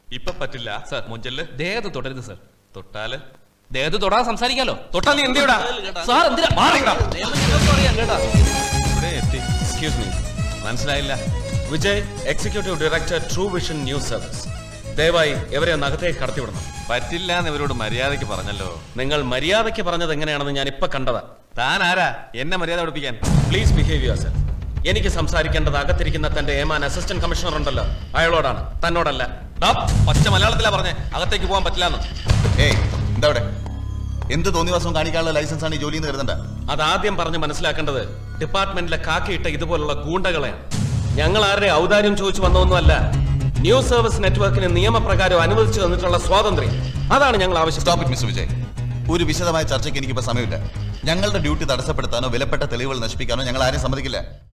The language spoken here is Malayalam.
ഇപ്പൊ പറ്റില്ല സർ മുഞ്ചല് ദേഹത്ത് തുടരുത് സർ തൊട്ടാല് ദേഹത്ത് തൊടാതെ സംസാരിക്കാലോ തൊട്ടാ നീ എന്തിടാ സാർ എന്തിനാ മാറിക്കടാ. നിയമം ഞങ്ങൾക്കും അറിയാം കേട്ടാ ഇവിടെ എത്തി എക്സ്ക്യൂസ് മീ മനസ്സിലായില്ല Vijay executive director true vision news service ദയവായി ഇവരെ ഒന്ന് അകത്തേക്ക് കടത്തിവിടണം പറ്റില്ല എന്ന് ഇവരോട് മര്യാദയ്ക്ക് പറഞ്ഞല്ലോ നിങ്ങൾ മര്യാദയ്ക്ക് പറഞ്ഞത് എങ്ങനെയാണെന്ന് ഞാൻ ഇപ്പൊ കണ്ടതാ താൻ ആരാ എന്നെ മര്യാദ പഠിപ്പിക്കാൻ പ്ലീസ് ബിഹേവ് യുവർ സെൽഫ് എനിക്ക് സംസാരിക്കേണ്ടത് അകത്തിരിക്കുന്ന തന്റെ ഏമാൻ അസിസ്റ്റന്റ് കമ്മീഷണർ ഉണ്ടല്ലോ അയാളോടാണ് തന്നോടല്ല ഡാ, പച്ച മലയാളത്തിലാ പറഞ്ഞേ അകത്തേക്ക് പോകാൻ പറ്റില്ല ഏയ് എന്താ അവിടെ എന്ത് തോന്നിവാസവും കാണിക്കാനുള്ള ലൈസൻസ് ആണ് ഈ ജോലി എന്ന് കരുതണ്ട അത് ആദ്യം പറഞ്ഞ് മനസ്സിലാക്കേണ്ടത് ഡിപ്പാർട്ട്മെന്റിലെ കാക്കിയിട്ട ഇതുപോലുള്ള ഗൂണ്ടകളെയാണ് ഞങ്ങൾ ആരുടെ ഔദാര്യം ചോദിച്ചു വന്നതൊന്നുമല്ല ന്യൂസ് സർവീസ് നെറ്റ്വർക്കിന് നിയമപ്രകാരം അനുവദിച്ചു തന്നിട്ടുള്ള സ്വാതന്ത്ര്യം അതാണ് ഞങ്ങൾ ആവശ്യം സ്റ്റോപ്പ് ഇറ്റ് മിസ്റ്റർ വിജയ് ഒരു വിശദമായ ചർച്ചയ്ക്ക് എനിക്കിപ്പോ സമയമില്ല ഞങ്ങളുടെ ഡ്യൂട്ടി തടസ്സപ്പെടുത്താനോ വിലപ്പെട്ട തെളിവുകൾ നശിപ്പിക്കാനോ ഞങ്ങൾ ആരെയും സമ്മതിക്കില്ല